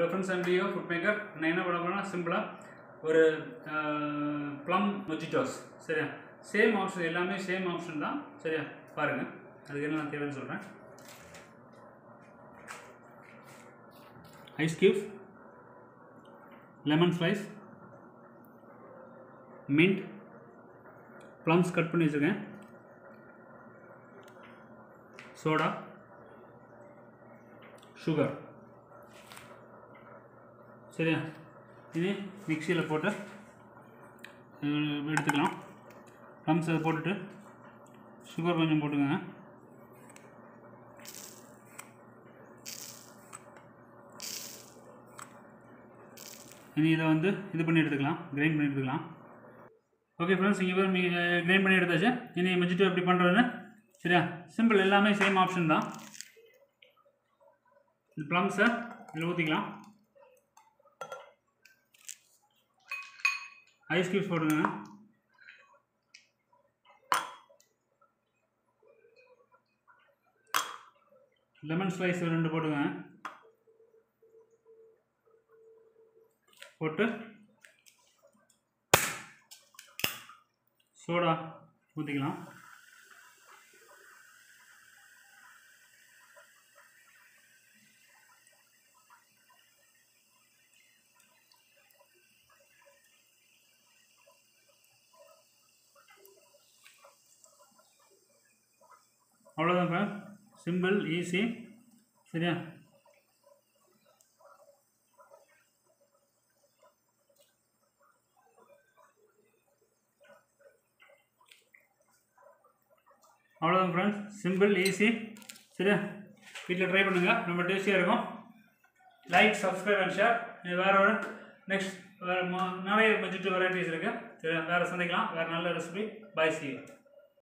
hello friends and Leo food maker நான் என்ன பண்ண போகிறேன்னா சிம்பிளாக ஒரு ப்ளம் மொஜிட்டோஸ் சரியா சேம் ஆப்ஷன் எல்லாமே சேம் ஆப்ஷன் தான் சரியா பாருங்கள் அதுக்கு என்ன நான் தேவைன்னு சொல்கிறேன் ice cubes lemon slice mint plums cut பண்ணி வச்சுருக்கேன் சோடா சுகர் சரியா இது மிக்சியில் போட்டு அஹ், எடுத்துக்கலாம் ப்ளம்ஸ் அதை போட்டுட்டு சுகர் கொஞ்சம் போட்டுக்கோங்க இனி இதை வந்து இது பண்ணி எடுத்துக்கலாம் கிரைண்ட் பண்ணி எடுத்துக்கலாம் ஓகே ஃப்ரெண்ட்ஸ் இங்கே பேர் கிரைண்ட் பண்ணி எடுத்தாச்சு இனி மஜிட்டோ எப்படி பண்ணுறதுன்னு சரியா சிம்பிள் எல்லாமே சேம் ஆப்ஷன் தான் இந்த ப்ளம்ஸை இதில் ஊற்றிக்கலாம் ஐஸ் கியூப்ஸ் போட்டுக்கோங்க லெமன் ஸ்லைஸ் ரெண்டு போட்டுக்கோங்க போட்டு சோடா ஊற்றிக்கலாம் அவ்வளோதான் இப்போ சிம்பிள் ஈஸி சரியா அவ்வளோதான் ஃப்ரெண்ட்ஸ் சிம்பிள் ஈஸி சரியா வீட்டில் ட்ரை பண்ணுங்கள் ரொம்ப டேஸ்டியாக இருக்கும் லைக் சப்ஸ்கிரைப் அண்ட் ஷேர் இது வேறு ஒரு நெக்ஸ்ட் வேறு நிறைய பட்ஜெட் வெரைட்டிஸ் இருக்குது சரி வேறு சந்திக்கலாம் வேறு நல்ல ரெசிபி பாய் சி